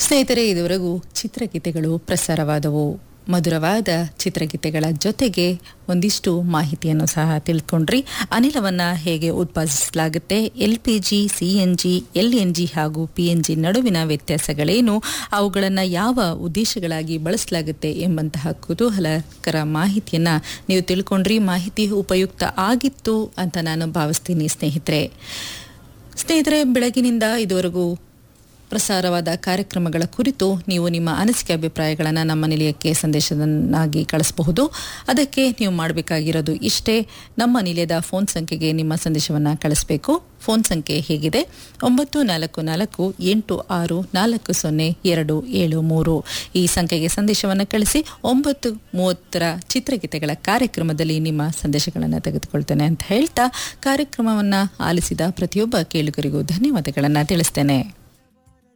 ಸ್ನೇಹಿತರೆ ಇದುವರೆಗೂ ಚಿತ್ರಗೀತೆಗಳು ಪ್ರಸಾರವಾದವು ಮಧುರವಾದ ಚಿತ್ರಗೀತೆಗಳ ಜೊತೆಗೆ ಒಂದಿಷ್ಟು ಮಾಹಿತಿಯನ್ನು ಸಹ ತಿಳ್ಕೊಂಡ್ರಿ ಅನಿಲವನ್ನು ಹೇಗೆ ಉತ್ಪಾದಿಸಲಾಗುತ್ತೆ L P G C N G L N G ಹಾಗೂ ಪಿ ಎನ್ ಜಿ ನಡುವಿನ ವ್ಯತ್ಯಾಸಗಳೇನು ಅವುಗಳನ್ನು ಯಾವ ಉದ್ದೇಶಗಳಾಗಿ ಬಳಸಲಾಗುತ್ತೆ ಎಂಬಂತಹ ಕುತೂಹಲಕರ ಮಾಹಿತಿಯನ್ನು ನೀವು ತಿಳ್ಕೊಂಡ್ರಿ ಮಾಹಿತಿ ಉಪಯುಕ್ತ ಆಗಿತ್ತು ಅಂತ ನಾನು ಭಾವಿಸ್ತೀನಿ ಸ್ನೇಹಿತರೆ ಸ್ನೇಹಿತರೆ ಬೆಳಗಿನಿಂದ ಇದುವರೆಗೂ ಪ್ರಸಾರವಾದ ಕಾರ್ಯಕ್ರಮಗಳ ಕುರಿತು ನೀವು ನಿಮ್ಮ ಅನಿಸಿಕೆ ಅಭಿಪ್ರಾಯಗಳನ್ನು ನಮ್ಮ ನಿಲಯಕ್ಕೆ ಸಂದೇಶದನ್ನಾಗಿ ಕಳಿಸಬಹುದು ಅದಕ್ಕೆ ನೀವು ಮಾಡಬೇಕಾಗಿರೋದು ಇಷ್ಟೇ ನಮ್ಮ ನಿಲಯದ ಫೋನ್ ಸಂಖ್ಯೆಗೆ ನಿಮ್ಮ ಸಂದೇಶವನ್ನು ಕಳಿಸಬೇಕು ಫೋನ್ ಸಂಖ್ಯೆ ಹೇಗಿದೆ ಒಂಬತ್ತು ನಾಲ್ಕು ನಾಲ್ಕು ಎಂಟು ಆರು ನಾಲ್ಕು ಸೊನ್ನೆ ಎರಡು ಏಳು ಮೂರು ಈ ಸಂಖ್ಯೆಗೆ ಸಂದೇಶವನ್ನು ಕಳಿಸಿ ಒಂಬತ್ತು ಮೂವತ್ತರ ಚಿತ್ರಗೀತೆಗಳ ಕಾರ್ಯಕ್ರಮದಲ್ಲಿ ನಿಮ್ಮ ಸಂದೇಶಗಳನ್ನು ತೆಗೆದುಕೊಳ್ತೇನೆ ಅಂತ ಹೇಳ್ತಾ ಕಾರ್ಯಕ್ರಮವನ್ನು ಆಲಿಸಿದ ಪ್ರತಿಯೊಬ್ಬ ಕೇಳುಗರಿಗೂ ಧನ್ಯವಾದಗಳನ್ನು ತಿಳಿಸ್ತೇನೆ